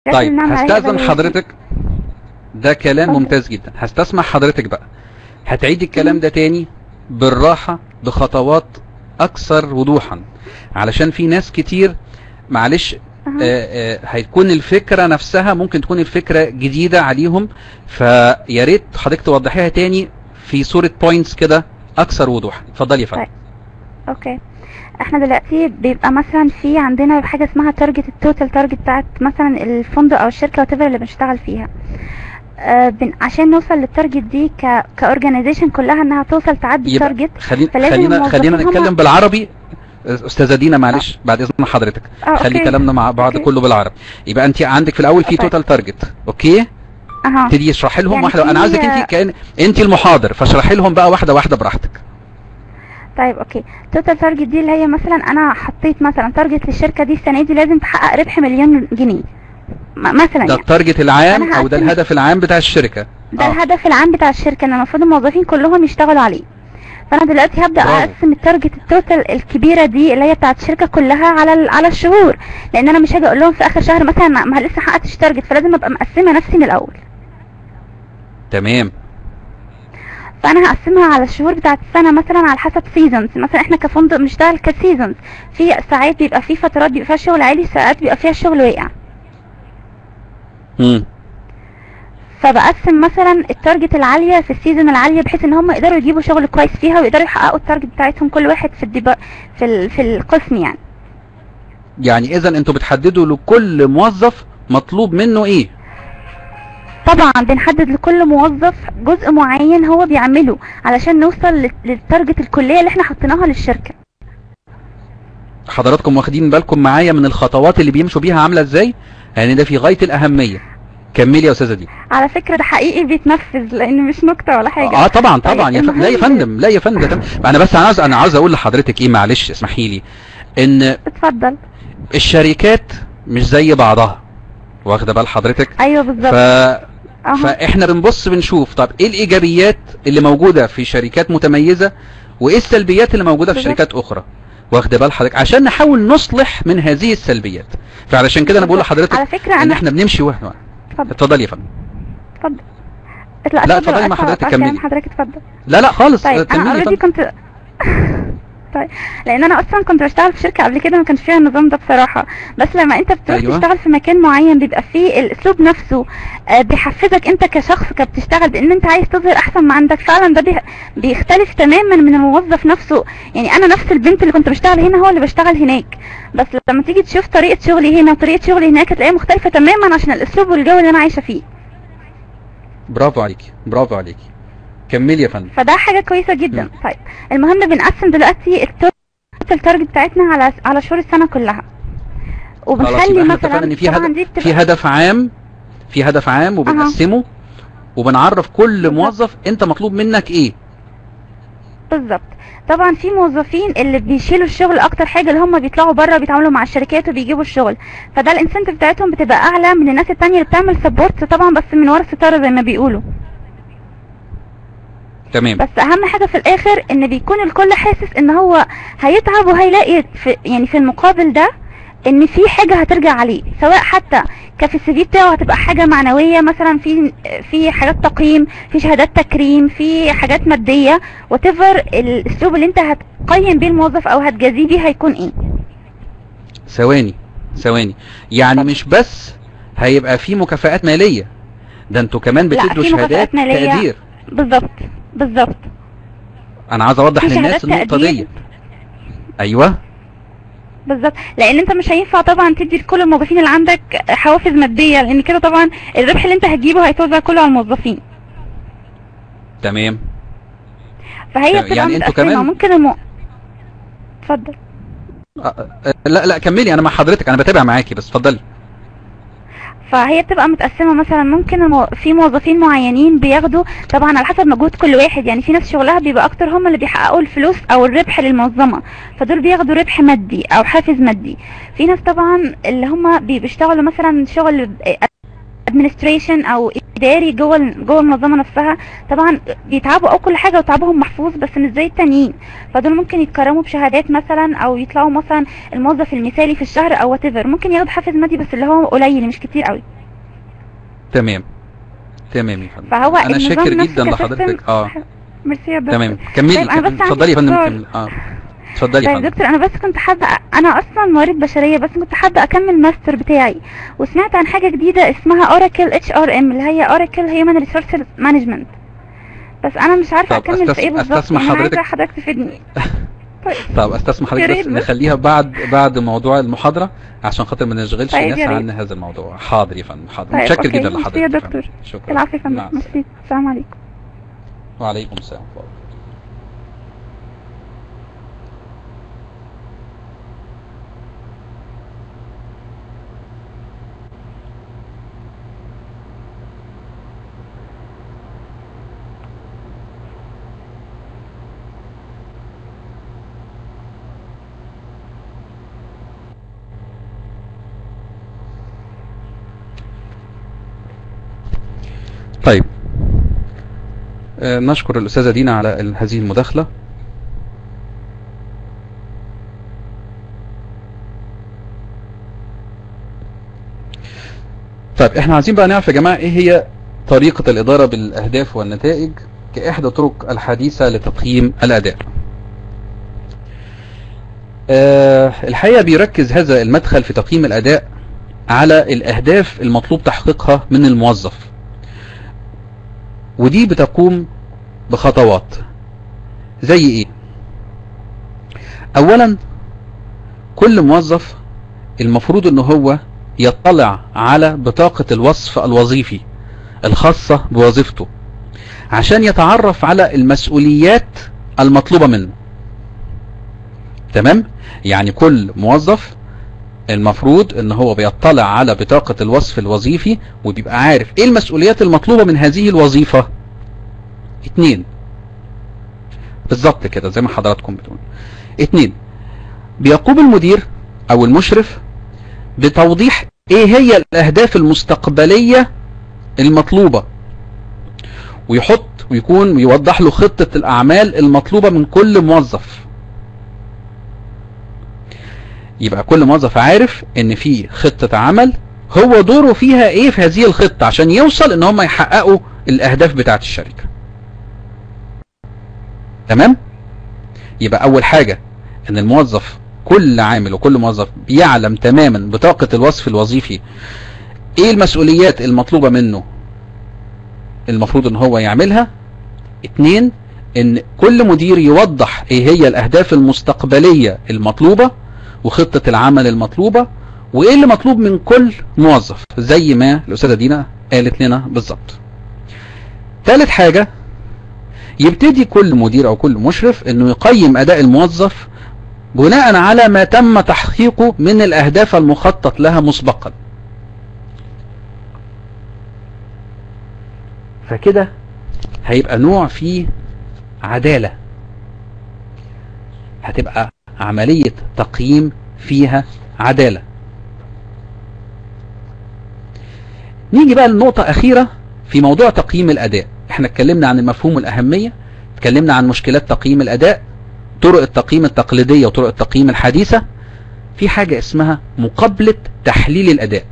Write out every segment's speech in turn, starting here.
طيب نعمل عليها هستأذن evaluation. حضرتك ده كلام اتفضل. ممتاز جدا هستسمع حضرتك بقى هتعيد الكلام ده تاني بالراحة بخطوات أكثر وضوحا علشان في ناس كتير معلش أها. آه، آه، هيكون الفكرة نفسها ممكن تكون الفكرة جديدة عليهم فيا ريت حضرتك توضحيها تاني في صورة بوينتس كده أكثر وضوحا اتفضلي يا فندم طيب. اوكي احنا دلوقتي بيبقى مثلا في عندنا حاجه اسمها تارجت التوتال تارجت بتاعت مثلا الفندق او الشركه وات اللي بنشتغل فيها آه بن عشان نوصل للتارجت دي ك كاورجانيزيشن كلها انها توصل تعدي يبقى التارجت خلينا فلازم خلينا الموظفين خلينا هم- نتكلم بالعربي استاذه دينا معلش بعد اذن حضرتك اه خلي اوكي كلامنا مع بعض أوكي. كله بالعربي يبقى انت عندك في الاول في طيب. توتال تارجت اوكي اها ابتدي اشرحي لهم يعني واحده انا في- عايزك انت كان انت المحاضر فاشرحي لهم بقى واحده واحده براحتك طيب اوكي توتال تارجت دي اللي هي مثلا انا حطيت مثلا تارجت للشركه دي السنه دي لازم تحقق ربح مليون جنيه م- مثلا ده يعني التارجت العام أنا او ده هقسم- الهدف العام بتاع الشركه ده آه. الهدف العام بتاع الشركه ان المفروض الموظفين كلهم يشتغلوا عليه فانا دلوقتي هبدا برافو. اقسم التارجت التوتال الكبيره دي اللي هي بتاعت الشركه كلها على ال- على الشهور لان انا مش هاجي اقول لهم في اخر شهر مثلا ما ما لسه حققتش تارجت فلازم ابقى مقسمه نفسي من الاول تمام فانا هقسمها على الشهور بتاعت السنه مثلا على حسب سيزونز مثلا احنا كفندق بنشتغل كسيزونز في ساعات بيبقى في فترات بيبقى فيها شغل عالي ساعات بيبقى فيها الشغل واقع امم فبقسم مثلا التارجت العاليه في السيزون العاليه بحيث ان هم يقدروا يجيبوا شغل كويس فيها ويقدروا يحققوا التارجت بتاعتهم كل واحد في الديبا في ال... في القسم يعني يعني اذا انتوا بتحددوا لكل موظف مطلوب منه ايه طبعا بنحدد لكل موظف جزء معين هو بيعمله علشان نوصل لل- للتارجت الكليه اللي احنا حطيناها للشركه حضراتكم واخدين بالكم معايا من الخطوات اللي بيمشوا بيها عامله ازاي يعني ده في غايه الاهميه كملي يا استاذه دي على فكره ده حقيقي بيتنفذ لان مش نكته ولا حاجه اه طبعا طيب، طبعا يا ف... لا يا المهم- فندم لا يا فندم تمام. انا بس عاوز انا عاوز اقول لحضرتك ايه معلش اسمحي لي ان اتفضل الشركات مش زي بعضها واخده بال حضرتك ايوه ف... بالظبط اها فاحنا بنبص بنشوف طب ايه الايجابيات اللي موجوده في شركات متميزه وايه السلبيات اللي موجوده في بالظبط. شركات اخرى واخده بال حضرتك عشان نحاول نصلح من هذه السلبيات فعلشان كده انا بقول لحضرتك على فكره ان انا احنا بنمشي واحده واحدة. اتفضل اتفضلي يا فندم اتفضل لا، اتفضلي مع حضرتك كملي. حضرتك اتفضل لا لا خالص طيب انا كملي يا اوريدي فندم كنت طيب لان انا اصلا كنت بشتغل في شركه قبل كده ما كانش فيها النظام ده بصراحه بس لما انت بتروح أيوة. تشتغل في مكان معين بيبقى فيه الاسلوب نفسه آه، بيحفزك انت كشخص كبتشتغل بان انت عايز تظهر احسن ما عندك فعلا ده بي- بيختلف تماما من الموظف نفسه يعني انا نفس البنت اللي كنت بشتغل هنا هو اللي بشتغل هناك بس لما تيجي تشوف طريقه شغلي هنا وطريقه شغلي هناك هتلاقيها مختلفه تماما عشان الاسلوب والجو اللي انا عايشه فيه برافو عليكي برافو عليكي كملي يا فندم فده حاجة كويسة جدا طيب المهم بنقسم دلوقتي التوتال تارجت بتاعتنا على على شهور السنة كلها خلاص وبنخلي يبقى احنا مثلا اتفقنا ان في طبعا هدف دي بتبقى في هدف عام في هدف عام وبنقسمه وبنعرف كل بالظبط. موظف انت مطلوب منك ايه بالظبط طبعا في موظفين اللي بيشيلوا الشغل اكتر حاجة اللي هم بيطلعوا بره بيتعاملوا مع الشركات وبيجيبوا الشغل فده الانسنتيف بتاعتهم بتبقى اعلى من الناس التانية اللي بتعمل سبورت طبعا بس من ورا الستارة زي ما بيقولوا تمام بس اهم حاجة في الاخر ان بيكون الكل حاسس ان هو هيتعب وهيلاقي في يعني في المقابل ده ان في حاجة هترجع عليه سواء حتى كفي السي في بتاعه هتبقى حاجة معنوية مثلا في في حاجات تقييم في شهادات تكريم في حاجات مادية وتفر الاسلوب اللي انت هتقيم بيه الموظف او هتجازيه بيه هيكون ايه ثواني ثواني يعني مش بس هيبقى في مكافآت مالية ده انتوا كمان لا، بتدوا في شهادات مكافآت مالية. تقدير بالظبط بالظبط انا عايز اوضح في للناس شهادات النقطة تقدير. دي ايوه بالظبط لان انت مش هينفع طبعا تدي لكل الموظفين اللي عندك حوافز ماديه لان كده طبعا الربح اللي انت هتجيبه هيتوزع كله على الموظفين تمام فهي يعني بتبقى انتوا متقسمه كمان- ممكن المو... اتفضل أ- أ- لا لا كملي انا مع حضرتك انا بتابع معاكي بس اتفضلي فهي بتبقى متقسمه مثلا ممكن المو... في موظفين معينين بياخدوا طبعا على حسب مجهود كل واحد يعني في ناس شغلها بيبقى اكتر هم اللي بيحققوا الفلوس او الربح للمنظمه فدول بياخدوا ربح مادي او حافز مادي في ناس طبعا اللي هم بي- بيشتغلوا مثلا شغل ادمنستريشن او اداري جوه ال- جوه المنظمه نفسها طبعا بيتعبوا او كل حاجه وتعبهم محفوظ بس مش زي التانيين فدول ممكن يتكرموا بشهادات مثلا او يطلعوا مثلا الموظف المثالي في الشهر او وات ممكن ياخد حافز مادي بس اللي هو قليل مش كتير قوي تمام تمام يا فندم فهو انا النظام شاكر نفسه جدا كسيستم- لحضرتك اه ميرسي يا دكتور تمام كملي طيب أنا بس عندي اتفضلي يا فندم سؤال. كملي اه اتفضلي يا طيب فندم دكتور انا بس كنت حابه انا اصلا موارد بشريه بس كنت حابه اكمل ماستر بتاعي وسمعت عن حاجه جديده اسمها اوراكل اتش ار ام اللي هي اوراكل هيومن ريسورسز مانجمنت بس انا مش عارفه طب اكمل أستس- في ايه بالظبط أستسمح يعني انا حضرتك- عايزه حضرتك تفيدني طيب طب استسمح يا حضرتك ريت بس بس. نخليها بعد بعد موضوع المحاضرة عشان خاطر ما نشغلش طيب الناس يا ريت. عن هذا الموضوع حاضر يا فندم حاضر طيب، متشكر أوكي. جدا ميرسي لحضرتك يا فندم. دكتور. شكرا العفو يا فندم مع السلامة. ميرسي السلام عليكم وعليكم السلام ورحمة الله. طيب آه، نشكر الأستاذة دينا على ال- هذه المداخلة طيب احنا عايزين بقى نعرف يا جماعة ايه هي طريقة الإدارة بالأهداف والنتائج كإحدى طرق الحديثة لتقييم الأداء آه، الحقيقة بيركز هذا المدخل في تقييم الأداء على الأهداف المطلوب تحقيقها من الموظف ودي بتقوم بخطوات زي ايه اولا كل موظف المفروض ان هو يطلع على بطاقة الوصف الوظيفي الخاصة بوظيفته عشان يتعرف على المسؤوليات المطلوبة منه تمام يعني كل موظف المفروض ان هو بيطلع على بطاقة الوصف الوظيفي وبيبقى عارف ايه المسؤوليات المطلوبة من هذه الوظيفة اتنين بالظبط كده زي ما حضراتكم بتقول اتنين بيقوم المدير او المشرف بتوضيح ايه هي الاهداف المستقبلية المطلوبة ويحط ويكون يوضح له خطة الاعمال المطلوبة من كل موظف يبقى كل موظف عارف ان في خطة عمل هو دوره فيها ايه في هذه الخطة عشان يوصل ان هم يحققوا الاهداف بتاعت الشركة تمام يبقى اول حاجة ان الموظف كل عامل وكل موظف بيعلم تماما بطاقة الوصف الوظيفي ايه المسؤوليات المطلوبة منه المفروض ان هو يعملها اتنين ان كل مدير يوضح ايه هي الاهداف المستقبلية المطلوبة وخطة العمل المطلوبة وايه اللي مطلوب من كل موظف زي ما الاستاذة دينا قالت لنا بالظبط ثالث حاجة يبتدي كل مدير او كل مشرف انه يقيم اداء الموظف بناء على ما تم تحقيقه من الاهداف المخطط لها مسبقا فكده هيبقى نوع فيه عدالة هتبقى عملية تقييم فيها عدالة نيجي بقى لنقطة أخيرة في موضوع تقييم الأداء احنا اتكلمنا عن المفهوم والأهمية اتكلمنا عن مشكلات تقييم الأداء طرق التقييم التقليدية وطرق التقييم الحديثة في حاجة اسمها مقابلة تحليل الأداء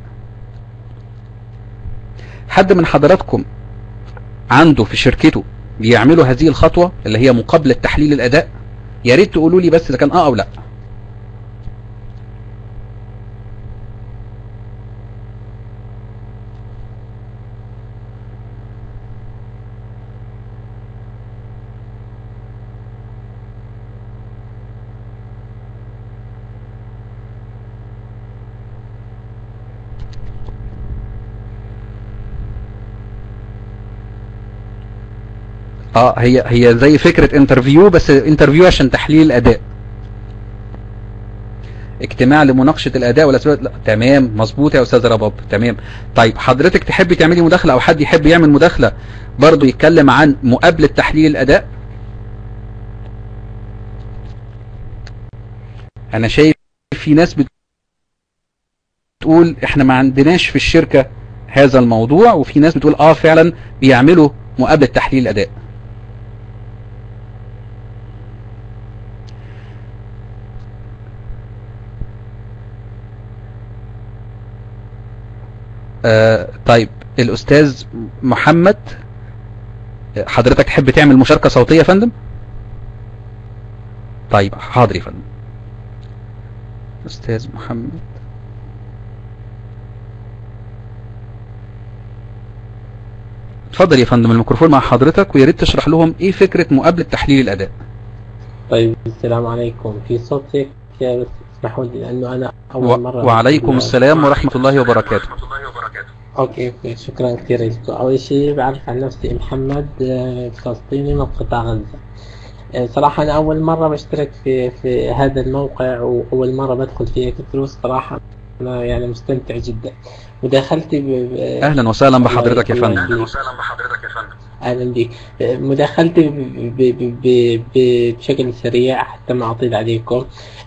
حد من حضراتكم عنده في شركته بيعملوا هذه الخطوة اللي هي مقابلة تحليل الأداء يا ريت تقولوا لي بس إذا كان اه او لا اه هي هي زي فكرة انترفيو بس انترفيو عشان تحليل الاداء اجتماع لمناقشة الاداء والاسباب لا تمام مظبوط يا استاذ رباب تمام طيب حضرتك تحبي تعملي مداخلة او حد يحب يعمل مداخلة برضو يتكلم عن مقابلة تحليل الاداء انا شايف في ناس بتقول احنا ما عندناش في الشركة هذا الموضوع وفي ناس بتقول اه فعلا بيعملوا مقابلة تحليل الاداء آه طيب الاستاذ محمد حضرتك تحب تعمل مشاركة صوتية يا فندم طيب حاضر يا فندم استاذ محمد اتفضل يا فندم الميكروفون مع حضرتك ويا ريت تشرح لهم ايه فكرة مقابلة تحليل الاداء طيب السلام عليكم في صوت هيك يا اسمحوا لي لانه انا اول مره وعليكم السلام ورحمة الله وبركاته اوكي اوكي شكرا كثير لكم اول شيء بعرف عن نفسي محمد آه، فلسطيني من قطاع غزه آه، صراحة أنا أول مرة بشترك في في هذا الموقع وأول مرة بدخل في هيك دروس صراحة أنا يعني مستمتع جدا مداخلتي ب... ب- اهلا وسهلا بحضرتك يا الله فندم يخليك. اهلا بك مداخلتي ب- ب- ب- ب- ب- بشكل سريع حتى ما اطيل عليكم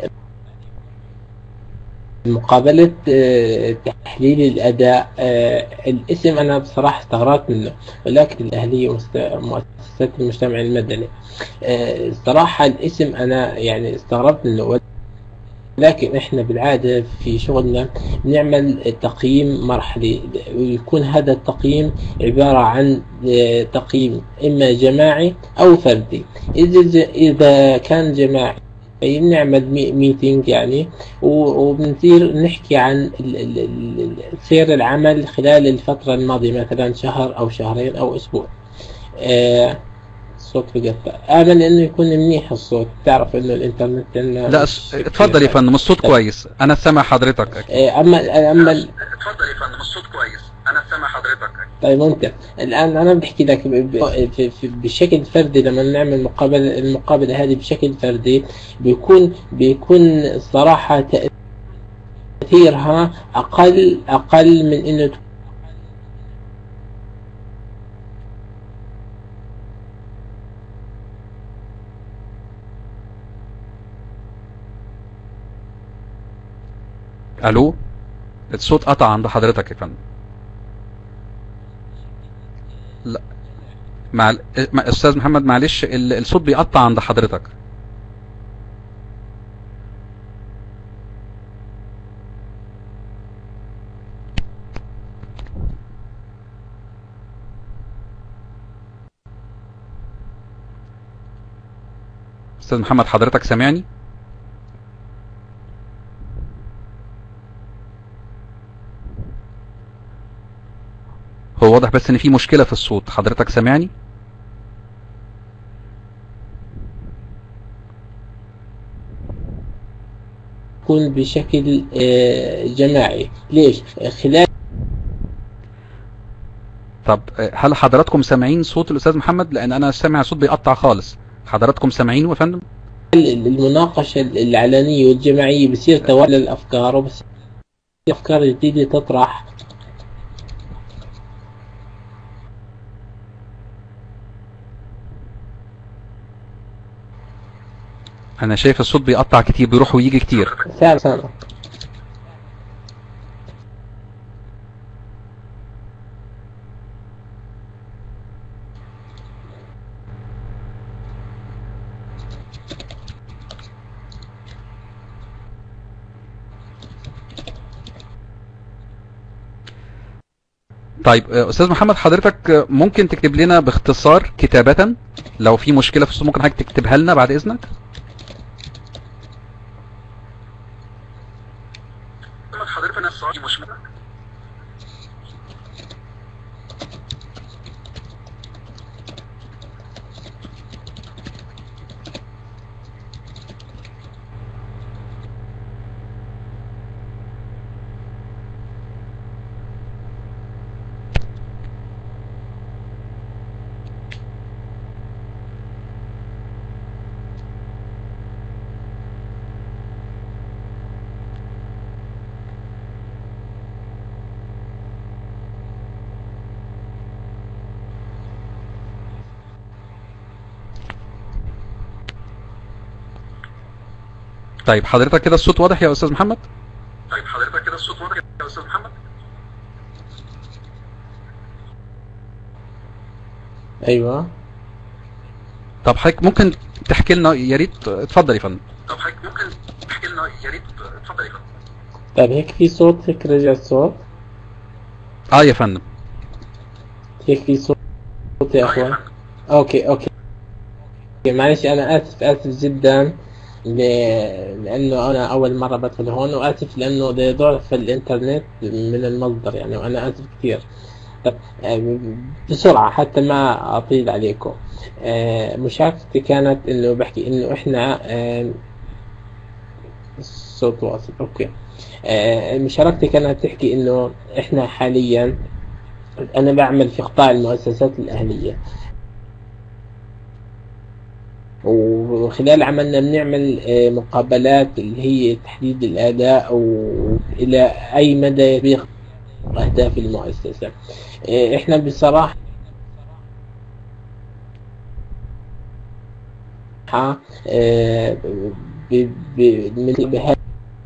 مقابلة آه، تحليل الأداء آه، الاسم أنا بصراحة استغربت منه ولكن الأهلية ومست- مؤسسات المجتمع المدني آه، الصراحة الاسم أنا يعني استغربت منه لكن احنا بالعادة في شغلنا بنعمل تقييم مرحلي ويكون هذا التقييم عبارة عن آه، تقييم إما جماعي أو فردي إذا إذا كان جماعي بنعمل مي- ميتينج يعني و- وبنصير نحكي عن ال- ال- ال- ال- سير العمل خلال الفترة الماضية مثلا شهر أو شهرين أو أسبوع آه، الصوت بقطع آمل إنه يكون منيح الصوت تعرف إنه الإنترنت عندنا لا مش أس- اتفضل يا كتير. فندم الصوت كويس انا سامع حضرتك أكيد. آه، أما أما اتفضل يا فندم الصوت كويس انا سامع حضرتك طيب ممتاز الآن أنا بحكي لك ب- ب- في- في- بشكل فردي لما نعمل مقابلة المقابلة هذه بشكل فردي بيكون بيكون الصراحة تأثيرها أقل أقل من إنه الو الصوت قطع عند حضرتك يا فندم لا مع ال- مع- استاذ محمد معلش ال- الصوت بيقطع عند حضرتك استاذ محمد حضرتك سامعني هو واضح بس ان في مشكلة في الصوت حضرتك سامعني يكون بشكل آه، جماعي ليش؟ خلال طب آه، هل حضراتكم سامعين صوت الاستاذ محمد لان انا سامع صوت بيقطع خالص حضراتكم سامعينه يا فندم المناقشة العلنية والجماعية بصير توالى الأفكار وبصير أفكار جديدة تطرح انا شايف الصوت بيقطع كتير بيروح ويجي كتير سامع سامع طيب آه، استاذ محمد حضرتك آه، ممكن تكتب لنا باختصار كتابة لو في مشكلة في الصوت ممكن حضرتك تكتبها لنا بعد اذنك حضرتك مشكلة طيب حضرتك كده الصوت واضح يا استاذ محمد طيب حضرتك كده الصوت واضح يا استاذ محمد ايوه طب حضرتك ممكن تحكي لنا يا ريت اتفضل يا فندم طب حضرتك ممكن تحكي لنا يا ريت اتفضل يا فندم طيب هيك في صوت هيك رجع الصوت اه يا فندم هيك في صوت يا اخوان اوكي اوكي معلش انا اسف اسف جدا ل... لانه انا اول مره بدخل هون واسف لانه ده ضعف الانترنت من المصدر يعني وانا اسف كثير طب، آه، بسرعه حتى ما اطيل عليكم آه، مشاركتي كانت انه بحكي انه احنا آه، الصوت واصل اوكي آه، مشاركتي كانت تحكي انه احنا حاليا انا بعمل في قطاع المؤسسات الاهليه وخلال عملنا بنعمل آه، مقابلات اللي هي تحديد الاداء والى اي مدى يبيق اهداف المؤسسه آه، احنا بصراحه آه، ب- ب- من بهذا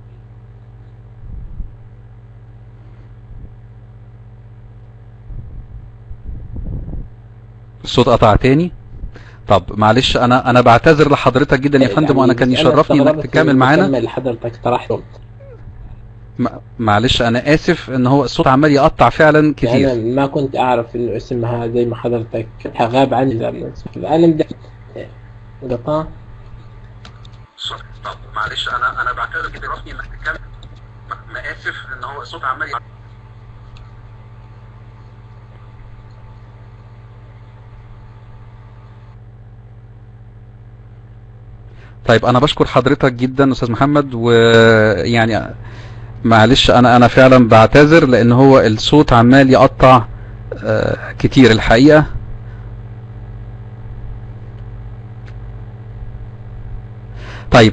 الصوت قطع تاني طب معلش انا انا بعتذر لحضرتك جدا يا فندم وانا كان أنا يشرفني انك استغربت تكمل من معانا المكالمة اللي حضرتك طرحته م- معلش انا اسف ان هو الصوت عمال يقطع فعلا انا كتير ما كنت اعرف انه اسمها زي ما حضرتك غاب عني زمان انا بدي قطع طب معلش انا انا بعتذر جدا يشرفني انك تكمل ما اسف ان هو الصوت عمال طيب انا بشكر حضرتك جدا استاذ محمد ويعني معلش انا انا فعلا بعتذر لان هو الصوت عمال يقطع آه، كتير الحقيقة طيب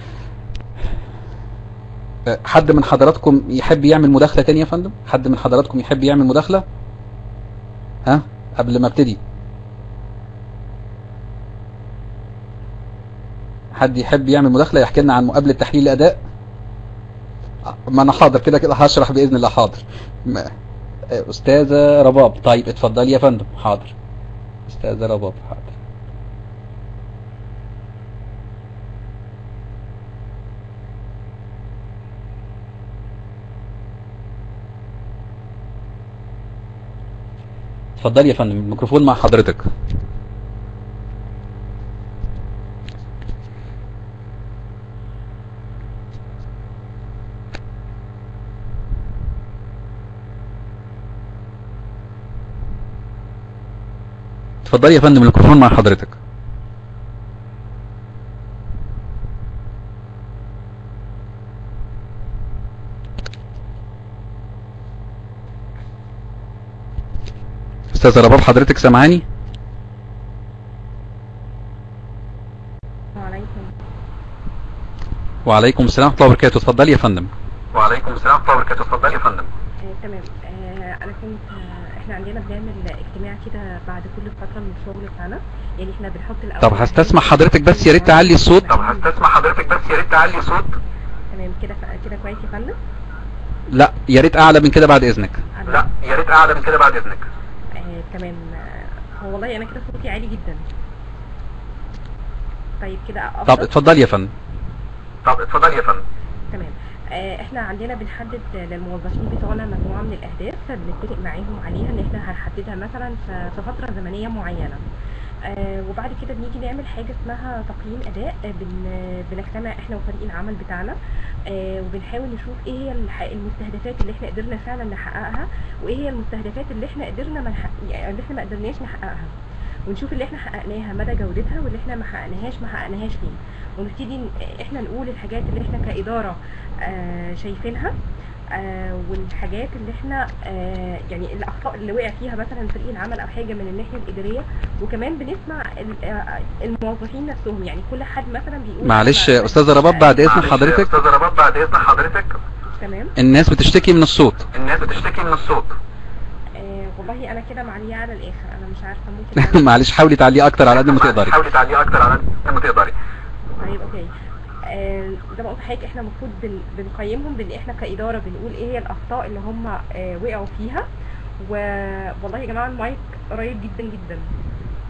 آه، حد من حضراتكم يحب يعمل مداخلة تانية يا فندم حد من حضراتكم يحب يعمل مداخلة ها قبل ما ابتدي حد يحب يعمل مداخلة يحكي لنا عن مقابلة تحليل الأداء ما أنا حاضر كده كده هشرح بإذن الله حاضر ما- أستاذة رباب طيب اتفضلي يا فندم حاضر أستاذة رباب حاضر اتفضلي يا فندم الميكروفون مع حضرتك اتفضلي يا فندم الميكروفون مع حضرتك استاذة رباب حضرتك سامعاني وعليكم وعليكم السلام ورحمة الله وبركاته اتفضلي يا فندم وعليكم السلام ورحمة الله وبركاته اتفضلي يا فندم آه تمام آه انا كنت آه احنا عندنا بنعمل اجتماع كده بعد كل فتره من الشغل بتاعنا يعني احنا بنحط الاول طب هستسمح حضرتك بس يا ريت تعلي الصوت طب هستسمح حضرتك بس يا ريت تعلي الصوت تمام كده كده كويس يا فندم لا يا ريت اعلى من كده بعد اذنك لا يا ريت اعلى من كده بعد اذنك آه تمام آه هو والله انا كده صوتي عالي جدا طيب كده طب افضل اتفضلي يا فندم طب اتفضلي يا فندم تمام آه، احنا عندنا بنحدد للموظفين بتوعنا مجموعه من الاهداف بنتفق معاهم عليها ان احنا هنحددها مثلا في في فتره زمنيه معينه آه، وبعد كده بنيجي نعمل حاجه اسمها تقييم اداء آه، بن بنجتمع احنا وفريق العمل بتاعنا آه، وبنحاول نشوف ايه هي الح- المستهدفات اللي احنا قدرنا فعلا نحققها وايه هي المستهدفات اللي احنا قدرنا ما نحقق يعني اللي احنا ما قدرناش نحققها ونشوف اللي احنا حققناها مدى جودتها واللي احنا ما حققناهاش ما حققناهاش فين ونبتدي ن- احنا نقول الحاجات اللي احنا كإدارة آه شايفينها آه والحاجات اللي احنا آه يعني الاخطاء اللي وقع فيها مثلا فريق العمل او حاجه من الناحيه الاداريه وكمان بنسمع ال- آه، الموظفين نفسهم يعني كل حد مثلا بيقول معلش أنا- يا استاذة رباب بعد اذن معلش يا حضرتك استاذ رباب بعد اذن حضرتك تمام الناس بتشتكي من الصوت الناس بتشتكي من الصوت آه والله انا كده معليه على الاخر انا مش عارفه ممكن معلش حاولي تعليقي اكتر على قد ما تقدري حاولي تعليقي اكتر على قد ما تقدري طيب اوكي آه، زي ما قلت لحضرتك احنا المفروض بن- بنقيمهم بان احنا كاداره بنقول ايه هي الاخطاء اللي هم آه، وقعوا فيها و- والله يا جماعه المايك قريب جدا جدا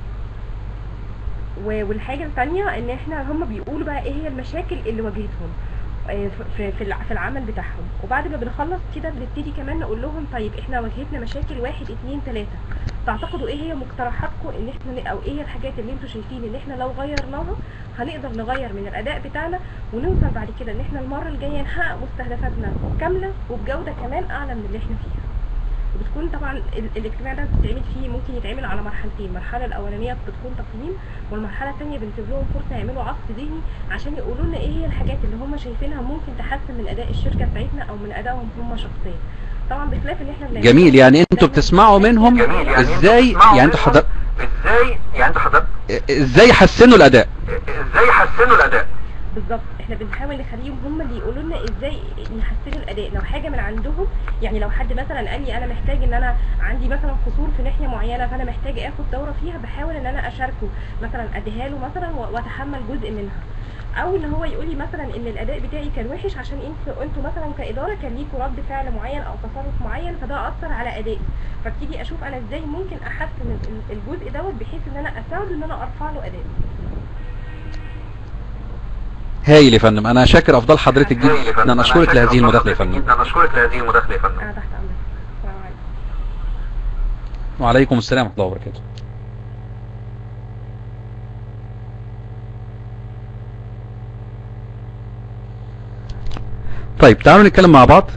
و- والحاجه الثانيه ان احنا هم بيقولوا بقى ايه هي المشاكل اللي واجهتهم آه، في في الع- في العمل بتاعهم وبعد ما بنخلص كده بنبتدي كمان نقول لهم طيب احنا واجهتنا مشاكل واحد اتنين تلاته تعتقدوا ايه هي مقترحاتكم ان احنا ن- او ايه هي الحاجات اللي انتوا شايفين ان احنا لو غيرناها هنقدر نغير من الاداء بتاعنا ونوصل بعد كده ان احنا المره الجايه نحقق مستهدفاتنا كامله وبجوده كمان اعلى من اللي احنا فيها وبتكون طبعا ال- الاجتماع ده بتتعمل فيه ممكن يتعمل على مرحلتين المرحله الاولانيه بتكون تقييم والمرحله الثانيه بنسيب لهم فرصه يعملوا عصف ذهني عشان يقولوا لنا ايه هي الحاجات اللي هم شايفينها ممكن تحسن من اداء الشركه بتاعتنا او من ادائهم هم شخصيا طبعا بخلاف ان احنا بنعمله- جميل يعني انتوا بتسمعوا منهم جميل يعني ازاي انتوا يعني انتوا تسمعوا حضر... ازاي يعني انتوا حضرتك ازاي يحسنوا الاداء ازاي يحسنوا الاداء بالظبط احنا بنحاول نخليهم هم اللي يقولوا لنا ازاي يحسنوا الاداء لو حاجه من عندهم يعني لو حد مثلا قال لي انا محتاج ان انا عندي مثلا قصور في ناحيه معينه فانا محتاج اخد دوره فيها بحاول ان انا اشاركه مثلا اديها له مثلا و- واتحمل جزء منها او ان هو يقول لي مثلا ان الاداء بتاعي كان وحش عشان انتوا انتوا مثلا كاداره كان ليكوا رد فعل معين او تصرف معين فده اثر على ادائي فابتدي اشوف انا ازاي ممكن احسن ال- الجزء دوت بحيث ان انا اساعده ان انا ارفع له ادائه هايل يا فندم انا شاكر افضل حضرتك هايل يا جدا فندم. انا اشكرك شاكر لهذه أفضل المداخله يا حضرتك فندم جدا. انا اشكرك لهذه المداخله يا فندم انا تحت امرك السلام عليكم وعليكم السلام ورحمه الله وبركاته طيب تعالوا نتكلم مع بعض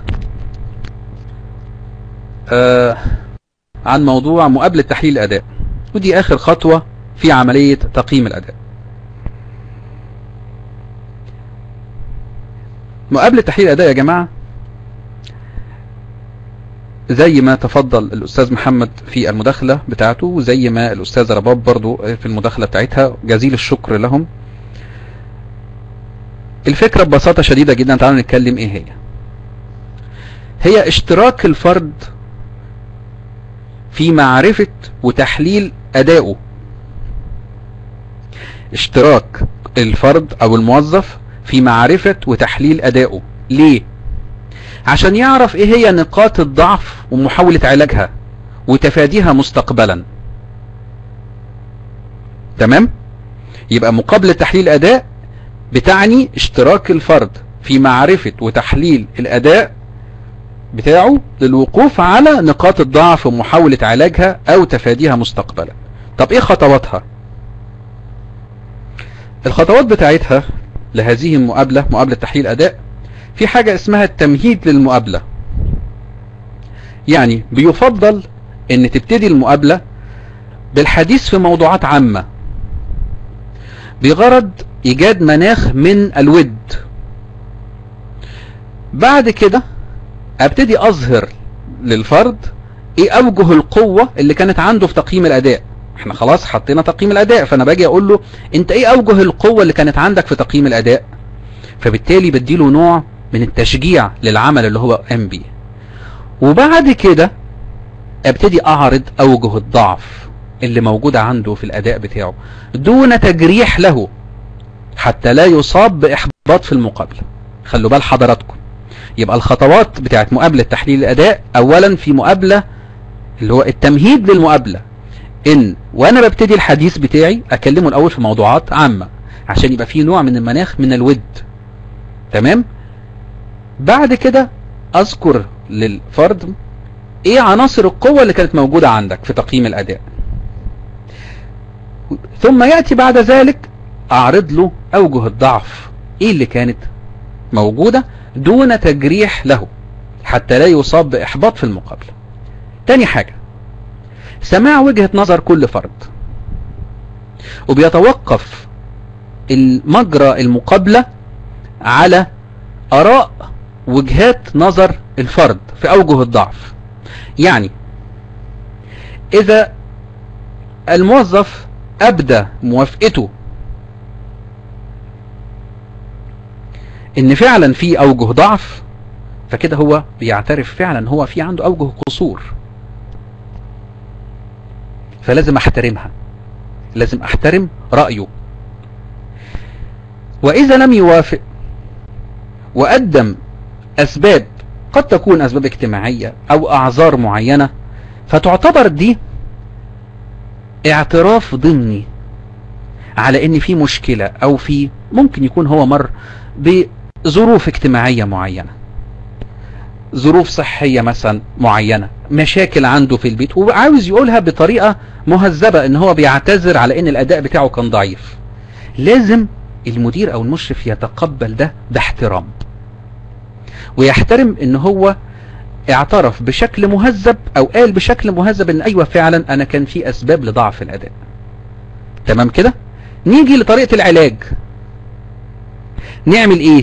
آه عن موضوع مقابلة تحليل الأداء ودي آخر خطوة في عملية تقييم الأداء مقابلة تحليل الأداء يا جماعة زي ما تفضل الأستاذ محمد في المداخلة بتاعته وزي ما الأستاذة رباب برضو في المداخلة بتاعتها جزيل الشكر لهم الفكرة ببساطة شديدة جدا تعالوا نتكلم ايه هي هي اشتراك الفرد في معرفة وتحليل أدائه اشتراك الفرد أو الموظف في معرفة وتحليل أدائه ليه؟ عشان يعرف ايه هي نقاط الضعف ومحاولة علاجها وتفاديها مستقبلا تمام؟ يبقى مقابلة تحليل أداء بتعني اشتراك الفرد في معرفة وتحليل الأداء بتاعه للوقوف على نقاط الضعف ومحاولة علاجها أو تفاديها مستقبلا طب ايه خطواتها الخطوات بتاعتها لهذه المقابلة مقابلة تحليل أداء في حاجة اسمها التمهيد للمقابلة يعني بيفضل ان تبتدي المقابلة بالحديث في موضوعات عامة بغرض ايجاد مناخ من الود بعد كده ابتدي اظهر للفرد ايه اوجه القوة اللي كانت عنده في تقييم الاداء احنا خلاص حطينا تقييم الاداء فانا باجي اقول له انت ايه اوجه القوة اللي كانت عندك في تقييم الاداء فبالتالي بديله نوع من التشجيع للعمل اللي هو قام بيه وبعد كده ابتدي اعرض اوجه الضعف اللي موجودة عنده في الاداء بتاعه دون تجريح له حتى لا يصاب باحباط في المقابلة خلوا بال حضراتكم يبقى الخطوات بتاعت مقابلة تحليل الاداء اولا في مقابلة اللي هو التمهيد للمقابلة ان وانا ببتدي الحديث بتاعي اكلمه الاول في موضوعات عامة عشان يبقى فيه نوع من المناخ من الود تمام بعد كده اذكر للفرد ايه عناصر القوة اللي كانت موجودة عندك في تقييم الاداء ثم يأتي بعد ذلك اعرض له اوجه الضعف ايه اللي كانت موجودة دون تجريح له حتى لا يصاب باحباط في المقابلة تاني حاجة سماع وجهة نظر كل فرد وبيتوقف المجرى المقابلة على اراء وجهات نظر الفرد في اوجه الضعف يعني اذا الموظف ابدى موافقته ان فعلا في اوجه ضعف فكده هو بيعترف فعلا هو في عنده اوجه قصور فلازم احترمها لازم احترم رأيه واذا لم يوافق وقدم اسباب قد تكون اسباب اجتماعية او اعذار معينة فتعتبر دي اعتراف ضمني على ان في مشكلة او في ممكن يكون هو مر بظروف اجتماعية معينة ظروف صحية مثلا معينة مشاكل عنده في البيت وعاوز يقولها بطريقة مهذبة ان هو بيعتذر على ان الاداء بتاعه كان ضعيف لازم المدير او المشرف يتقبل ده باحترام ويحترم ان هو اعترف بشكل مهذب او قال بشكل مهذب ان ايوه فعلا انا كان في اسباب لضعف الاداء تمام كده نيجي لطريقة العلاج نعمل ايه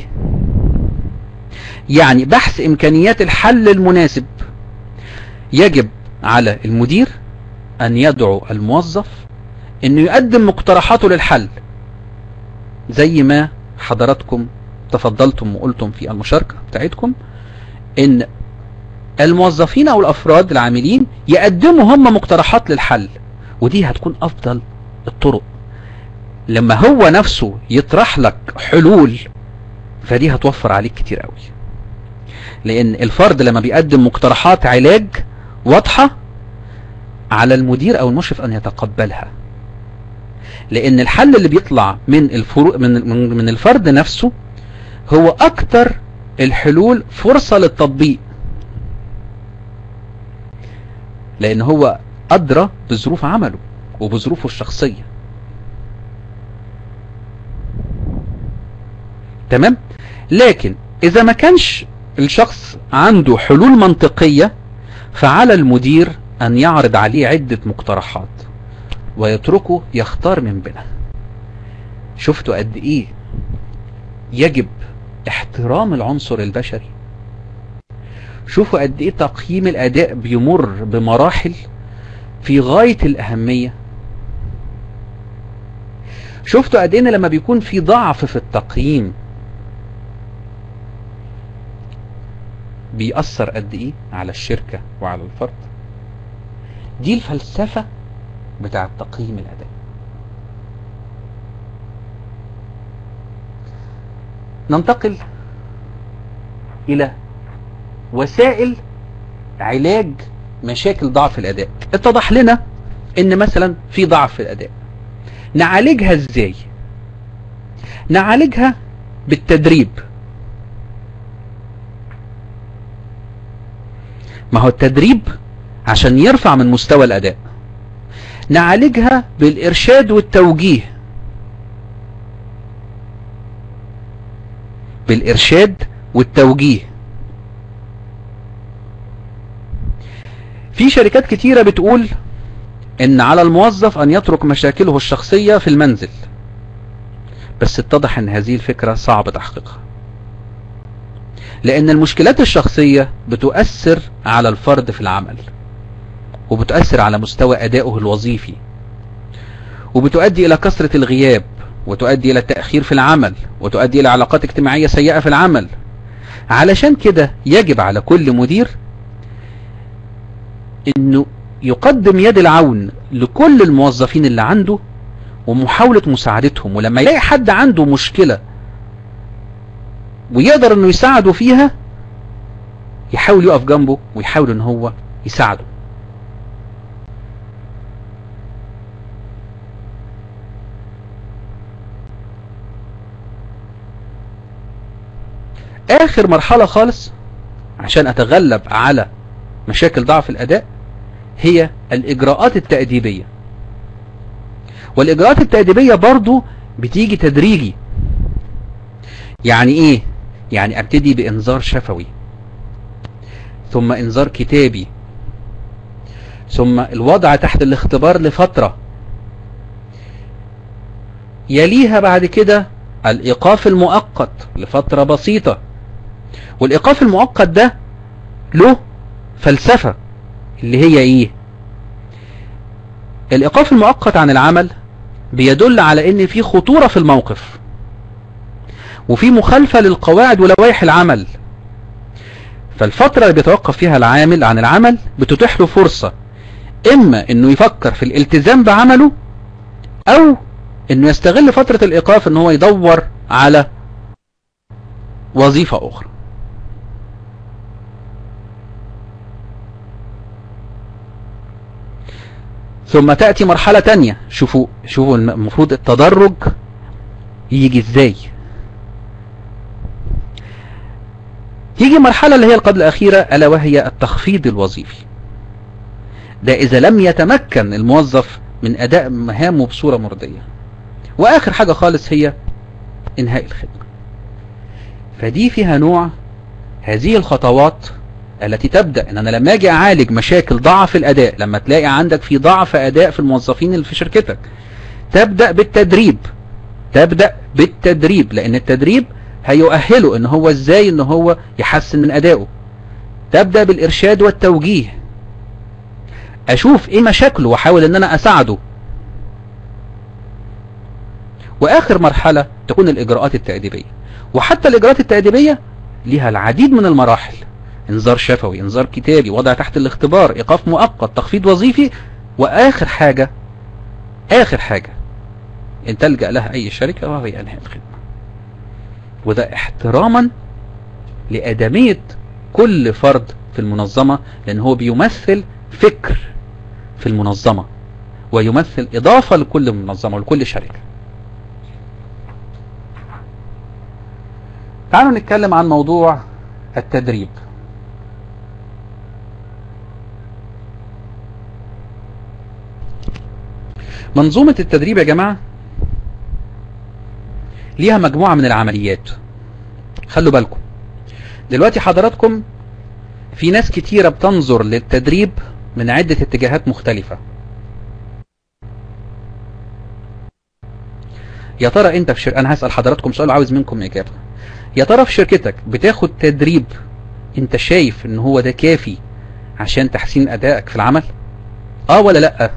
يعني بحث امكانيات الحل المناسب يجب على المدير ان يدعو الموظف انه يقدم مقترحاته للحل زي ما حضراتكم تفضلتم وقلتم في المشاركة بتاعتكم ان الموظفين او الافراد العاملين يقدموا هم مقترحات للحل ودي هتكون افضل الطرق لما هو نفسه يطرح لك حلول فدي هتوفر عليك كتير قوي لان الفرد لما بيقدم مقترحات علاج واضحة على المدير او المشرف ان يتقبلها لان الحل اللي بيطلع من الفرو من من من الفرد نفسه هو اكتر الحلول فرصة للتطبيق لان هو ادرى بظروف عمله وبظروفه الشخصية تمام لكن اذا ما كانش الشخص عنده حلول منطقية فعلى المدير ان يعرض عليه عدة مقترحات ويتركه يختار من بينها شفتوا قد ايه يجب احترام العنصر البشري شوفوا قد ايه تقييم الاداء بيمر بمراحل في غاية الاهمية شفتوا قد ايه إن لما بيكون في ضعف في التقييم بيأثر قد ايه على الشركة وعلى الفرد دي الفلسفة بتاع تقييم الاداء ننتقل الى وسائل علاج مشاكل ضعف الاداء اتضح لنا ان مثلا في ضعف في الاداء نعالجها ازاي نعالجها بالتدريب ما هو التدريب عشان يرفع من مستوى الاداء نعالجها بالارشاد والتوجيه بالارشاد والتوجيه في شركات كتيرة بتقول ان على الموظف ان يترك مشاكله الشخصية في المنزل بس اتضح ان هذه الفكرة صعب تحقيقها لان المشكلات الشخصية بتؤثر على الفرد في العمل وبتؤثر على مستوى ادائه الوظيفي وبتؤدي الى كثرة الغياب وتؤدي الى التأخير في العمل وتؤدي الى علاقات اجتماعية سيئة في العمل علشان كده يجب على كل مدير انه يقدم يد العون لكل الموظفين اللي عنده ومحاولة مساعدتهم ولما يلاقي حد عنده مشكلة ويقدر انه يساعده فيها يحاول يقف جنبه ويحاول ان هو يساعده اخر مرحلة خالص عشان اتغلب على مشاكل ضعف الاداء هي الاجراءات التأديبية والاجراءات التأديبية برضو بتيجي تدريجي يعني ايه يعني ابتدي بانذار شفوي ثم انذار كتابي ثم الوضع تحت الاختبار لفترة يليها بعد كده الايقاف المؤقت لفترة بسيطة والايقاف المؤقت ده له فلسفة اللي هي ايه الايقاف المؤقت عن العمل بيدل على ان في خطورة في الموقف وفي مخالفة للقواعد ولوائح العمل فالفترة اللي بيتوقف فيها العامل عن العمل بتتيح له فرصة اما انه يفكر في الالتزام بعمله او انه يستغل فترة الايقاف ان هو يدور على وظيفة اخرى ثم تأتي مرحلة تانية شوفوا شوفوا المفروض التدرج يجي ازاي يجي مرحلة اللي هي القبل الأخيرة ألا وهي التخفيض الوظيفي ده إذا لم يتمكن الموظف من أداء مهامه بصورة مرضية وآخر حاجة خالص هي إنهاء الخدمة فدي فيها نوع هذه الخطوات التي تبدأ ان انا لما اجي اعالج مشاكل ضعف الاداء لما تلاقي عندك في ضعف اداء في الموظفين اللي في شركتك تبدأ بالتدريب تبدأ بالتدريب لان التدريب هيؤهله ان هو ازاي ان هو يحسن من ادائه تبدأ بالارشاد والتوجيه اشوف ايه مشاكله واحاول ان انا اساعده واخر مرحلة تكون الاجراءات التأديبية وحتى الاجراءات التأديبية ليها العديد من المراحل انذار شفوي انذار كتابي وضع تحت الاختبار ايقاف مؤقت تخفيض وظيفي واخر حاجة اخر حاجة ان تلجأ لها اي شركة وهي انهاء الخدمة وده احتراما لادمية كل فرد في المنظمة لان هو بيمثل فكر في المنظمة ويمثل اضافة لكل منظمة ولكل شركة تعالوا نتكلم عن موضوع التدريب منظومة التدريب يا جماعة ليها مجموعة من العمليات خلوا بالكم دلوقتي حضراتكم في ناس كتيرة بتنظر للتدريب من عدة اتجاهات مختلفة يا ترى انت في شر... انا هسأل حضراتكم سؤال وعاوز منكم اجابة يا ترى في شركتك بتاخد تدريب انت شايف ان هو ده كافي عشان تحسين ادائك في العمل اه ولا لا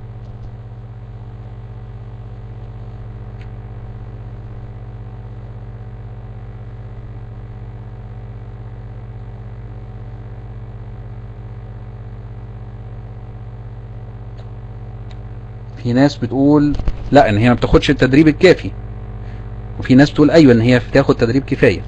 في ناس بتقول لا ان هي ما بتاخدش التدريب الكافي وفي ناس بتقول ايوه ان هي بتاخد تدريب كفاية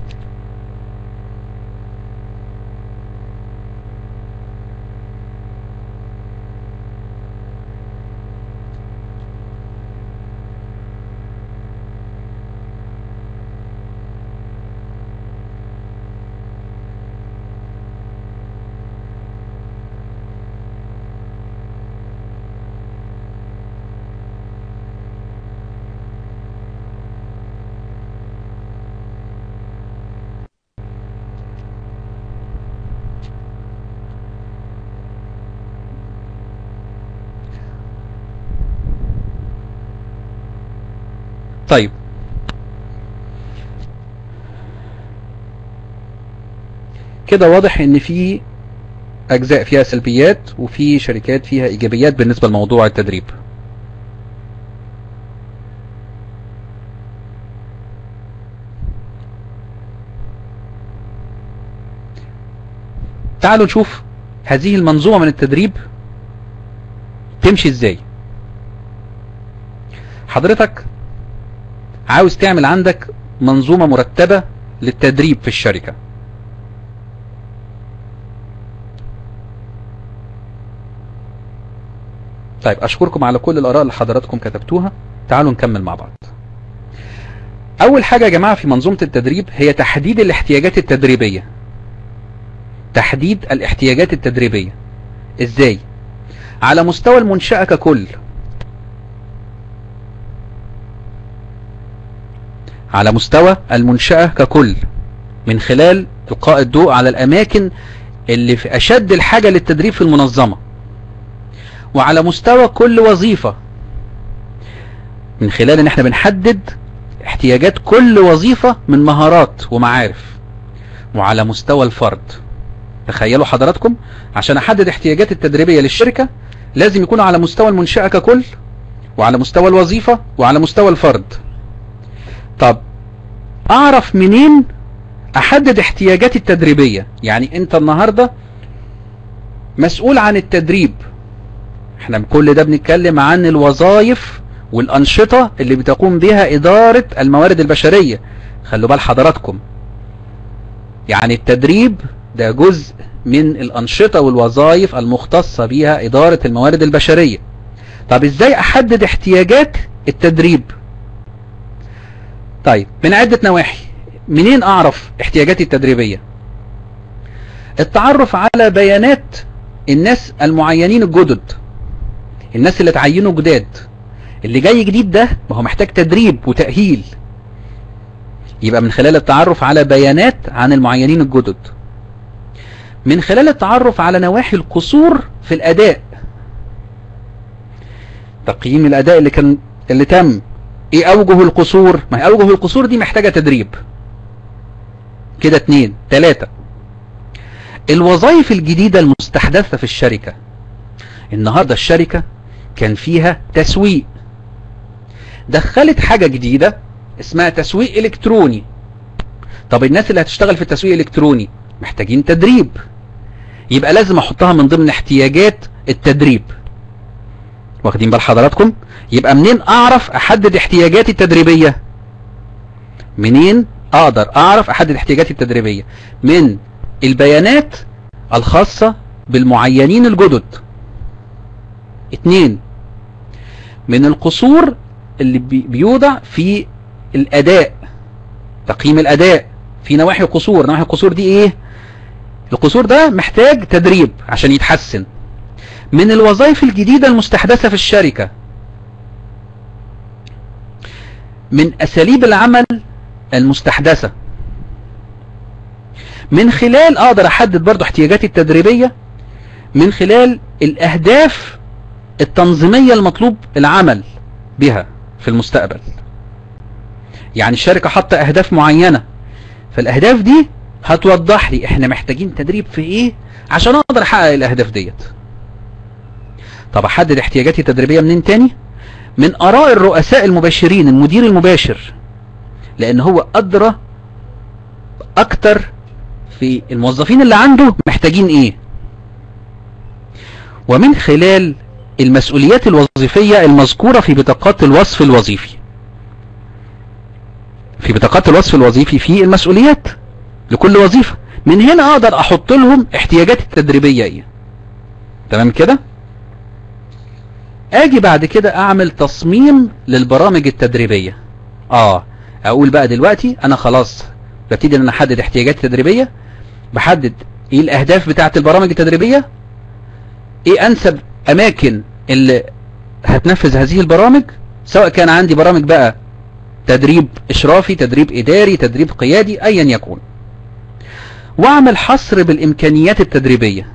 طيب كده واضح ان في اجزاء فيها سلبيات وفي شركات فيها ايجابيات بالنسبة لموضوع التدريب تعالوا نشوف هذه المنظومة من التدريب تمشي ازاي حضرتك عاوز تعمل عندك منظومة مرتبة للتدريب في الشركة طيب اشكركم على كل الاراء اللي حضراتكم كتبتوها تعالوا نكمل مع بعض اول حاجة يا جماعة في منظومة التدريب هي تحديد الاحتياجات التدريبية تحديد الاحتياجات التدريبية ازاي على مستوى المنشأة ككل على مستوى المنشأة ككل من خلال إلقاء الضوء على الأماكن اللي في أشد الحاجة للتدريب في المنظمة وعلى مستوى كل وظيفة من خلال ان احنا بنحدد احتياجات كل وظيفة من مهارات ومعارف وعلى مستوى الفرد تخيلوا حضراتكم عشان احدد احتياجات التدريبية للشركة لازم يكون على مستوى المنشأة ككل وعلى مستوى الوظيفة وعلى مستوى الفرد طب اعرف منين احدد احتياجاتي التدريبية يعني انت النهاردة مسؤول عن التدريب احنا كل ده بنتكلم عن الوظائف والانشطة اللي بتقوم بها ادارة الموارد البشرية خلوا بال حضراتكم يعني التدريب ده جزء من الانشطة والوظائف المختصة بها ادارة الموارد البشرية طب ازاي احدد احتياجات التدريب طيب من عدة نواحي منين اعرف احتياجاتي التدريبية التعرف على بيانات الناس المعينين الجدد الناس اللي اتعينوا جداد اللي جاي جديد ده ما هو محتاج تدريب وتأهيل يبقى من خلال التعرف على بيانات عن المعينين الجدد من خلال التعرف على نواحي القصور في الأداء تقييم الأداء اللي كان اللي تم ايه أوجه القصور ما هي أوجه القصور دي محتاجة تدريب كده اتنين تلاتة الوظائف الجديدة المستحدثة في الشركة النهاردة الشركة كان فيها تسويق دخلت حاجة جديدة اسمها تسويق الكتروني طب الناس اللي هتشتغل في التسويق الالكتروني محتاجين تدريب يبقى لازم احطها من ضمن احتياجات التدريب واخدين بال حضراتكم يبقى منين اعرف احدد احتياجاتي التدريبية منين اقدر اعرف احدد احتياجاتي التدريبية من البيانات الخاصة بالمعينين الجدد اتنين من القصور اللي بيوضع في الاداء تقييم الاداء في نواحي قصور نواحي القصور دي ايه القصور ده محتاج تدريب عشان يتحسن من الوظائف الجديدة المستحدثة في الشركة من اساليب العمل المستحدثة من خلال اقدر احدد برضو احتياجاتي التدريبية من خلال الاهداف التنظيمية المطلوب العمل بها في المستقبل يعني الشركة حاطة اهداف معينة فالاهداف دي هتوضح لي احنا محتاجين تدريب في ايه عشان اقدر احقق الاهداف ديت طب احدد احتياجاتي التدريبية منين تاني من اراء الرؤساء المباشرين المدير المباشر لان هو ادرى اكتر في الموظفين اللي عنده محتاجين ايه ومن خلال المسؤوليات الوظيفية المذكورة في بطاقات الوصف الوظيفي في بطاقات الوصف الوظيفي في المسؤوليات لكل وظيفة من هنا اقدر احط لهم احتياجات التدريبية ايه تمام كده اجي بعد كده اعمل تصميم للبرامج التدريبية اه اقول بقى دلوقتي انا خلاص ببتدي ان انا احدد احتياجات تدريبية بحدد ايه الاهداف بتاعة البرامج التدريبية ايه انسب اماكن اللي هتنفذ هذه البرامج سواء كان عندي برامج بقى تدريب اشرافي تدريب اداري تدريب قيادي ايا يكون واعمل حصر بالامكانيات التدريبية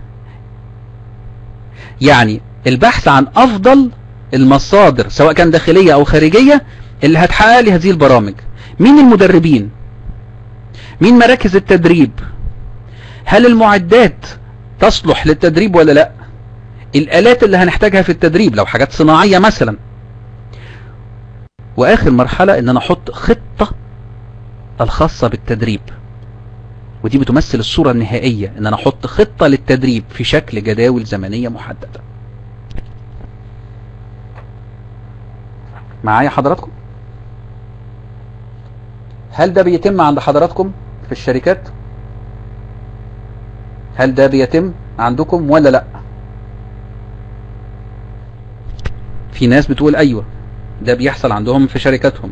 يعني البحث عن افضل المصادر سواء كان داخلية او خارجية اللي هتحقق لي هذه البرامج مين المدربين مين مراكز التدريب هل المعدات تصلح للتدريب ولا لا الالات اللي هنحتاجها في التدريب لو حاجات صناعية مثلا واخر مرحلة ان انا احط خطة الخاصة بالتدريب ودي بتمثل الصورة النهائية ان انا احط خطة للتدريب في شكل جداول زمنية محددة معايا حضراتكم هل ده بيتم عند حضراتكم في الشركات هل ده بيتم عندكم ولا لا في ناس بتقول ايوه ده بيحصل عندهم في شركاتهم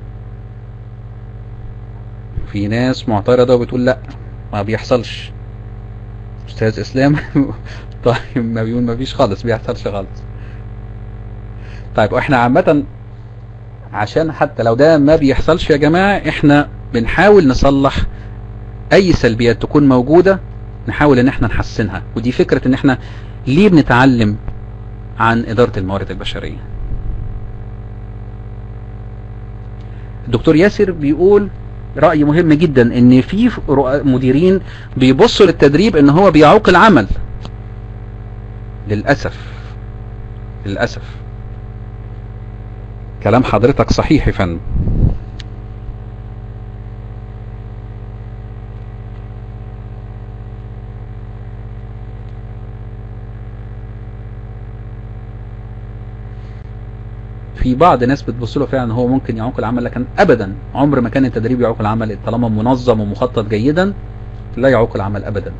في ناس معترضة وبتقول لا ما بيحصلش استاذ اسلام طيب ما بيقول ما فيش خالص بيحصلش خالص طيب واحنا عامة عشان حتى لو ده ما بيحصلش يا جماعة احنا بنحاول نصلح اي سلبيات تكون موجودة نحاول ان احنا نحسنها ودي فكرة ان احنا ليه بنتعلم عن ادارة الموارد البشرية الدكتور ياسر بيقول رأي مهم جدا ان في مديرين بيبصوا للتدريب ان هو بيعوق العمل للأسف للأسف كلام حضرتك صحيح يا فندم في بعض ناس بتبص له فعلا هو ممكن يعوق العمل لكن ابدا عمر ما كان التدريب يعوق العمل طالما منظم ومخطط جيدا لا يعوق العمل ابدا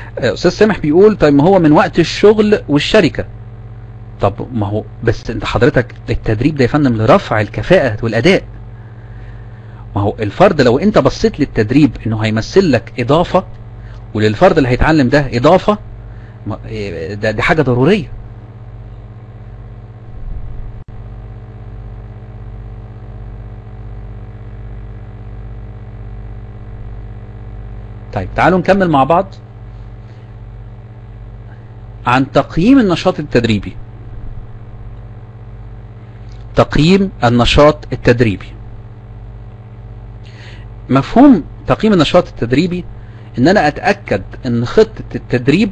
آه، استاذ سامح بيقول طيب ما هو من وقت الشغل والشركة طب ما هو بس انت حضرتك التدريب ده يا فندم لرفع الكفاءة والاداء ما هو الفرد لو انت بصيت للتدريب انه هيمثل لك اضافة وللفرد اللي هيتعلم ده اضافة ما- إيه، ده دي حاجة ضرورية طيب تعالوا نكمل مع بعض عن تقييم النشاط التدريبي تقييم النشاط التدريبي مفهوم تقييم النشاط التدريبي ان انا اتأكد ان خطة التدريب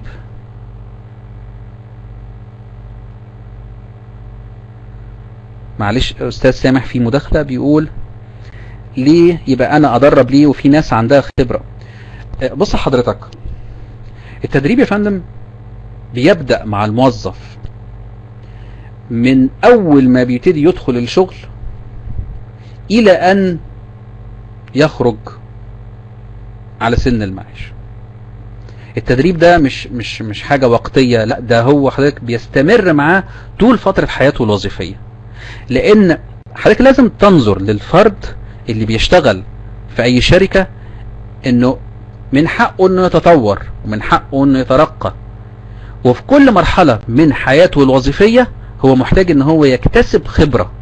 معلش استاذ سامح في مداخلة بيقول ليه يبقى انا ادرب ليه وفي ناس عندها خبرة آه، بص حضرتك التدريب يا فندم بيبدأ مع الموظف من اول ما بيبتدي يدخل الشغل الى ان يخرج على سن المعاش التدريب ده مش مش مش حاجة وقتية لا ده هو حضرتك بيستمر معاه طول فترة حياته الوظيفية لان حضرتك لازم تنظر للفرد اللي بيشتغل في اي شركة انه من حقه انه يتطور ومن حقه انه يترقى وفي كل مرحلة من حياته الوظيفية هو محتاج ان هو يكتسب خبرة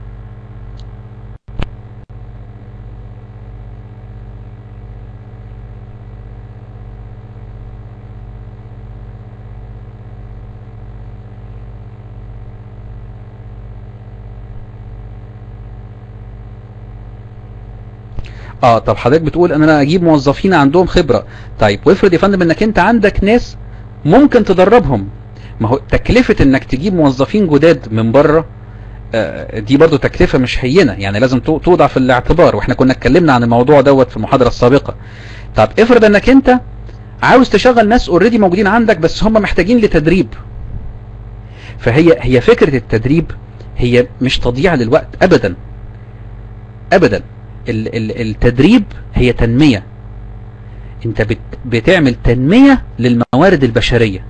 اه طب حضرتك بتقول ان انا اجيب موظفين عندهم خبرة طيب وافرض يا فندم انك انت عندك ناس ممكن تدربهم ما هو تكلفة انك تجيب موظفين جداد من بره آه، دي برضو تكلفة مش هينة يعني لازم تو- توضع في الاعتبار واحنا كنا اتكلمنا عن الموضوع دوت في المحاضرة السابقة طب افرض انك انت عاوز تشغل ناس اوريدي موجودين عندك بس هم محتاجين لتدريب فهي هي فكرة التدريب هي مش تضييع للوقت ابدا ابدا ال- ال- التدريب هي تنمية انت بت بتعمل تنمية للموارد البشرية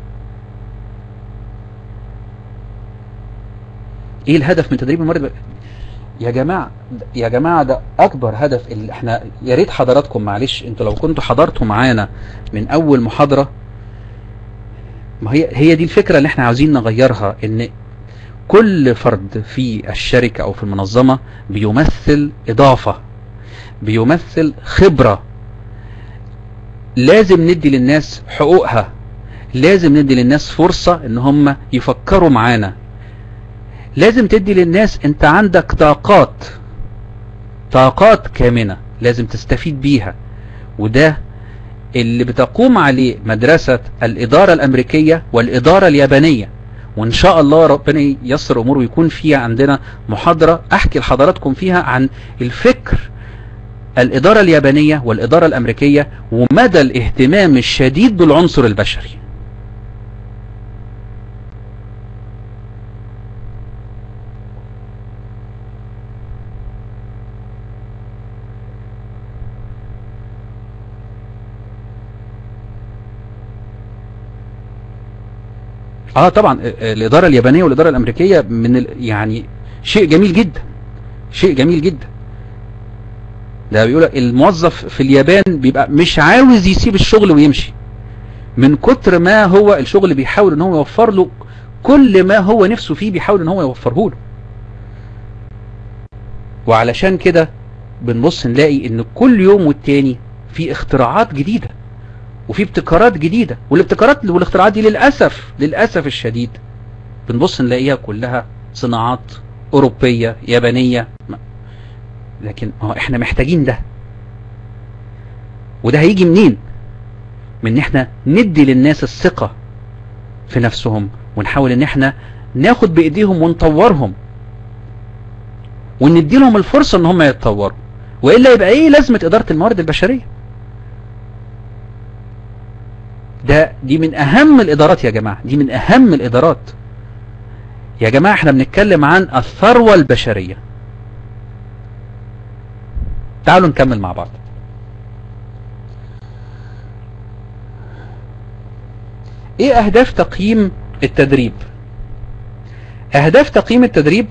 ايه الهدف من تدريب الموارد الب- يا جماعة يا جماعة ده اكبر هدف اللي احنا يا ريت حضراتكم معلش انتوا لو كنتوا حضرتوا معانا من اول محاضرة ما هي هي دي الفكرة اللي احنا عاوزين نغيرها ان كل فرد في الشركة او في المنظمة بيمثل اضافة بيمثل خبرة لازم ندي للناس حقوقها لازم ندي للناس فرصة ان هم يفكروا معانا لازم تدي للناس انت عندك طاقات طاقات كامنة لازم تستفيد بيها وده اللي بتقوم عليه مدرسة الإدارة الأمريكية والإدارة اليابانية وإن شاء الله ربنا ييسر أمور ويكون فيها عندنا محاضرة أحكي لحضراتكم فيها عن الفكر الإدارة اليابانية والإدارة الأمريكية ومدى الاهتمام الشديد بالعنصر البشري اه طبعا آه، الإدارة اليابانية والإدارة الأمريكية من ال... يعني شيء جميل جدا شيء جميل جدا ده بيقول لك الموظف في اليابان بيبقى مش عاوز يسيب الشغل ويمشي من كتر ما هو الشغل بيحاول ان هو يوفر له كل ما هو نفسه فيه بيحاول ان هو يوفره له وعلشان كده بنبص نلاقي ان كل يوم والتاني في اختراعات جديدة وفي ابتكارات جديدة والابتكارات والاختراعات دي للأسف للأسف الشديد بنبص نلاقيها كلها صناعات أوروبية يابانية لكن ما هو احنا محتاجين ده وده هيجي منين من ان احنا ندي للناس الثقة في نفسهم ونحاول ان احنا ناخد بايديهم ونطورهم وندي لهم الفرصة ان هم يتطوروا وإلا يبقى ايه لازمة ادارة الموارد البشرية ده دي من اهم الادارات يا جماعة دي من اهم الادارات يا جماعة احنا بنتكلم عن الثروة البشرية تعالوا نكمل مع بعض ايه اهداف تقييم التدريب اهداف تقييم التدريب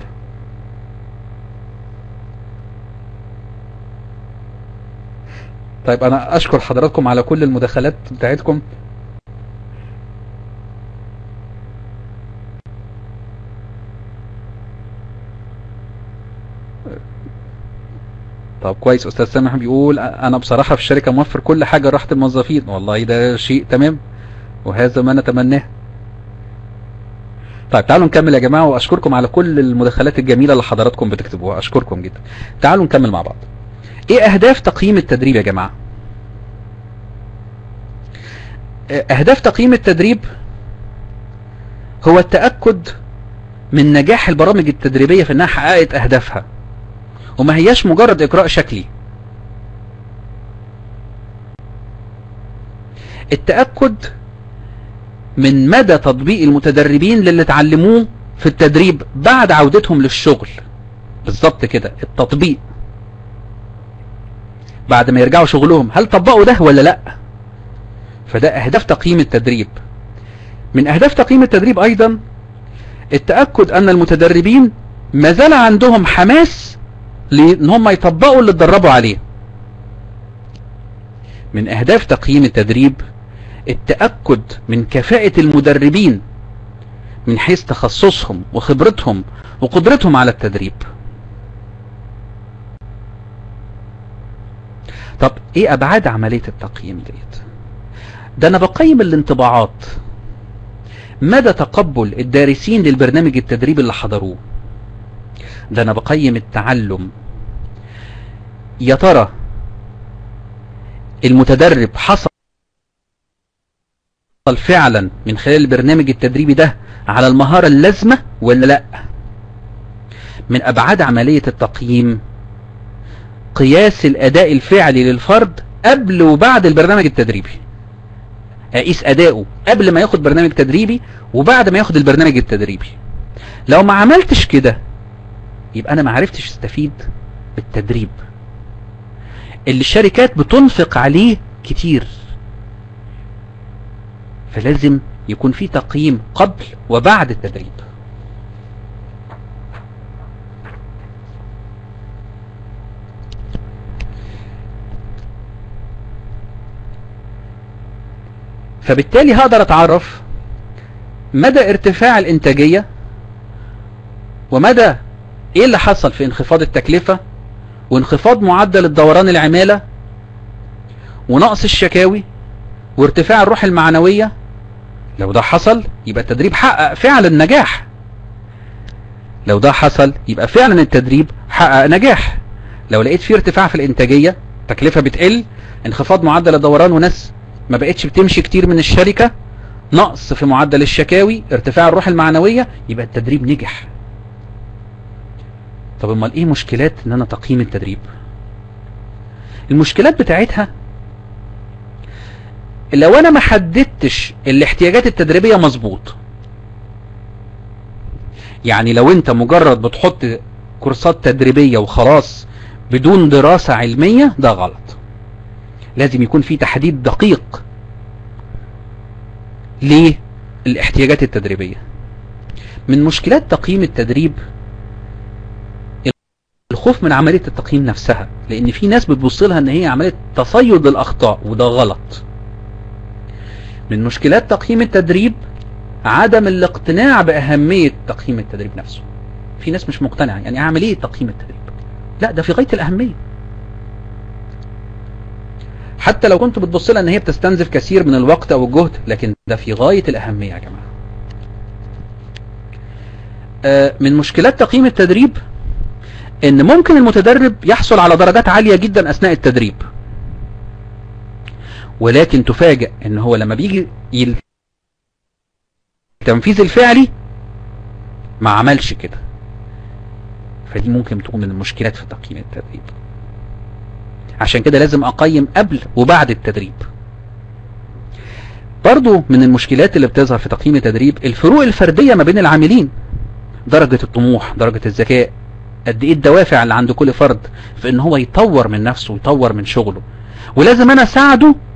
طيب انا اشكر حضراتكم على كل المداخلات بتاعتكم طب كويس استاذ سامح بيقول انا بصراحة في الشركة موفر كل حاجة راحة الموظفين والله ده شيء تمام وهذا ما نتمناه طيب تعالوا نكمل يا جماعة واشكركم على كل المداخلات الجميلة اللي حضراتكم بتكتبوها اشكركم جدا تعالوا نكمل مع بعض ايه اهداف تقييم التدريب يا جماعة اهداف تقييم التدريب هو التأكد من نجاح البرامج التدريبية في انها حققت اهدافها وما هياش مجرد اجراء شكلي التأكد من مدى تطبيق المتدربين للي اتعلموه في التدريب بعد عودتهم للشغل بالظبط كده التطبيق بعد ما يرجعوا شغلهم هل طبقوا ده ولا لا فده اهداف تقييم التدريب من اهداف تقييم التدريب ايضا التأكد ان المتدربين ما زال عندهم حماس لان هم يطبقوا اللي اتدربوا عليه من اهداف تقييم التدريب التأكد من كفاءة المدربين من حيث تخصصهم وخبرتهم وقدرتهم على التدريب طب ايه ابعاد عملية التقييم ديت ده انا بقيم الانطباعات مدى تقبل الدارسين للبرنامج التدريبي اللي حضروه ده انا بقيم التعلم يا ترى المتدرب حصل فعلا من خلال البرنامج التدريبي ده على المهارة اللازمة ولا لا من ابعاد عملية التقييم قياس الاداء الفعلي للفرد قبل وبعد البرنامج التدريبي اقيس اداؤه قبل ما ياخد برنامج تدريبي وبعد ما ياخد البرنامج التدريبي لو ما عملتش كده يبقى انا ما عرفتش استفيد بالتدريب اللي الشركات بتنفق عليه كتير فلازم يكون في تقييم قبل وبعد التدريب فبالتالي هقدر اتعرف مدى ارتفاع الانتاجية ومدى ايه اللي حصل في انخفاض التكلفة وانخفاض معدل الدوران العمالة ونقص الشكاوي وارتفاع الروح المعنوية لو ده حصل يبقى التدريب حقق فعلا نجاح لو ده حصل يبقى فعلا التدريب حقق نجاح لو لقيت فيه ارتفاع في الانتاجية تكلفة بتقل انخفاض معدل الدوران وناس ما بقتش بتمشي كتير من الشركة نقص في معدل الشكاوي ارتفاع الروح المعنوية يبقى التدريب نجح طب امال ايه مشكلات ان انا تقييم التدريب المشكلات بتاعتها لو انا ما حددتش الاحتياجات التدريبية مظبوط يعني لو انت مجرد بتحط كورسات تدريبية وخلاص بدون دراسة علمية ده غلط لازم يكون في تحديد دقيق للاحتياجات التدريبية من مشكلات تقييم التدريب الخوف من عملية التقييم نفسها لان في ناس بتبص لها ان هي عملية تصيد الاخطاء وده غلط من مشكلات تقييم التدريب عدم الاقتناع باهمية تقييم التدريب نفسه في ناس مش مقتنعة يعني اعمل ايه تقييم التدريب لا ده في غاية الاهمية حتى لو كنت بتبص لها ان هي بتستنزف كثير من الوقت او الجهد لكن ده في غاية الاهمية يا جماعة آه من مشكلات تقييم التدريب ان ممكن المتدرب يحصل على درجات عالية جدا اثناء التدريب ولكن تفاجئ ان هو لما بيجي يل... التنفيذ الفعلي ما عملش كده فدي ممكن تكون من المشكلات في تقييم التدريب عشان كده لازم اقيم قبل وبعد التدريب برضو من المشكلات اللي بتظهر في تقييم التدريب الفروق الفردية ما بين العاملين درجة الطموح درجة الذكاء قد ايه الدوافع اللي عند كل فرد في ان هو يطور من نفسه ويطور من شغله ولازم انا اساعده